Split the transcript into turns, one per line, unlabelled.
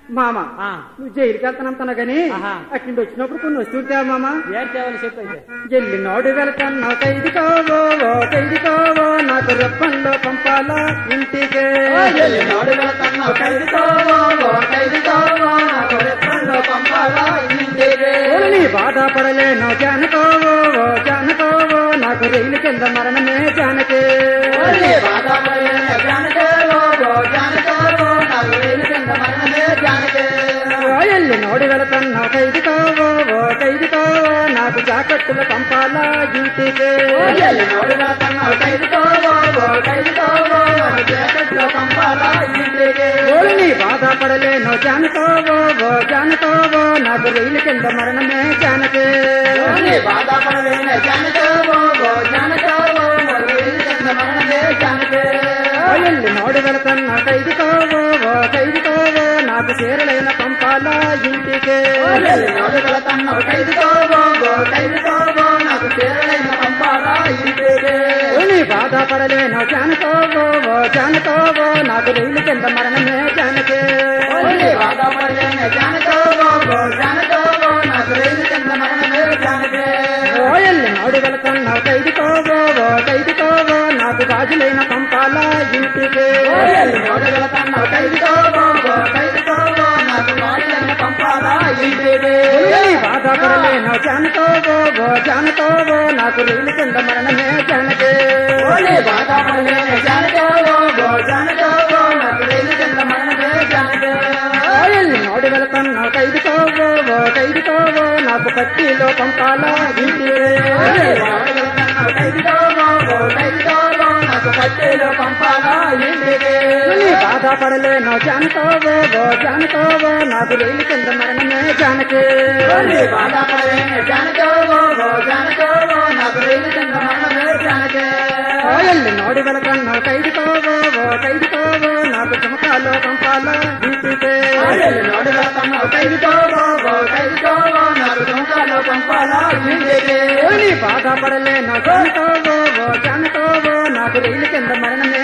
మామ
ఆ,
నువ్వు జైలుకి వెళ్తానంటున్నావు గాని
ఆహా.
అక్కడి నుంచి వచ్చినప్పుడు కొన్ని వస్తుంటావా మామ
ఏం తేవాలి చెప్పు అయితే
ఎల్లినోడు వెళ్తాను ఖైదు కావో ఓ ఖైదు కావో నాకు రెప్పంలో పంపాలా ఇంటికే
ఎల్లినోడు వెళుతున్నావు ఖైదుకోవో, ఓ ఖైదుకోవో, నాకు రెప్పంలో పంపాలా ఇంటికి.
నీ బాధపడలేను జానకోవో ఓ జానకోవో నాకు రైలు కింద మరణమే జానకే
ఓరి బాధపడలేని జానకేవో, ఓ జానకేవో, నాకు రైలు కింద మరణమే జానకే.
ఓ ఎల్లినోడు వెళ్తాను ఖైదు కావో ఓ ఖైదు కావో నాకు జాకెట్టులు పంపాలా ఇంటికే
ఎల్లినోడు వెళుతున్నావు ఖైదుకోవో, ఓ ఖైదుకోవో, నాకు జాకెట్లో పంపాలా ఇంటికి.
ఓరి నీ బాధపడలేను జానకోవో ఓ జానకోవో నాకు రైలు కింద మరణమే జానకే
ఓరి బాధపడలేని జానకేవో, ఓ జానకేవో, నాకు రైలు కింద మరణమే జానకే.
ఎల్లి నోడు వెళతాను ఖైదు కావో ఓ ఖైదు కావో నాకు చీరలైన పంపాలా ఇంటికే
ఎల్లినోడు వెళుతున్నావు ఖైదుకోవో, ఓ ఖైదుకోవో, నాకు చీరలైన పంపాలా ఇంటికి.
నీ బాధపడలేను జానకోవో ఓ జానకోవో నాకు రైలు కింద మరణమే జానకే
ఓరి బాధపడలేని జానకోవో, ఓ జానకోవో, నాకు రైలు కింద మరణమే జానకే.
ఓ ఎల్లి నోడు వెళతాను ఖైదు కావో ఓ ఖైదు కావో నాకు గాజులైన పంపాలా ఇంటికే
ఎల్లినోడు వెళుతున్నావు ఖైదుకోవో, ఓ ఖైదుకోవో, నాకు మాటలను పంపాలా ఇంటికి.
నీ బాధపడలేను జానకోవో ఓ జానకోవో నాకు రైలు కింద మరణమే జానకే
ఓరి బాధపడలేని జానకోవో, ఓ జానకోవో, నాకు రైలు కింద మరణమే జానకే.
ఆయల్ని నోడు వెళతాను ఖైదు కావో ఓ ఖైదు కావో నాకు పట్టీలో పంపాలా ఇంటికే
ఎల్లినోడు వెళుతున్నావు ఖైదుకోవో, ఓ ఖైదుకోవో, నాకు పట్టేలో పంపాలా ఇంటికి.
నీ బాధపడలేను జానకోవో ఓ జానకోవో నాకు రైలు కింద మరణమే జానకే
ఓరి బాధపడలేని జానకోవో, ఓ జానకోవో, నాకు రైలు కింద మరణమే జానకే.
ఆయల్ని నోడు వెళతాను ఖైదు కావో ఓ ఖైదు కావో నాకు చమకాలో పంపాలా ఇంటికే
ఎల్లినోడు వెళుతున్నావు ఖైదుకోవో, ఓ ఖైదుకోవో, నాకు దుంకాలో పంపాలా ఇంటికి.
నీ బాధపడలేను జానకోవో ఓ జానకోవో నాకు రైలు కింద మరణమే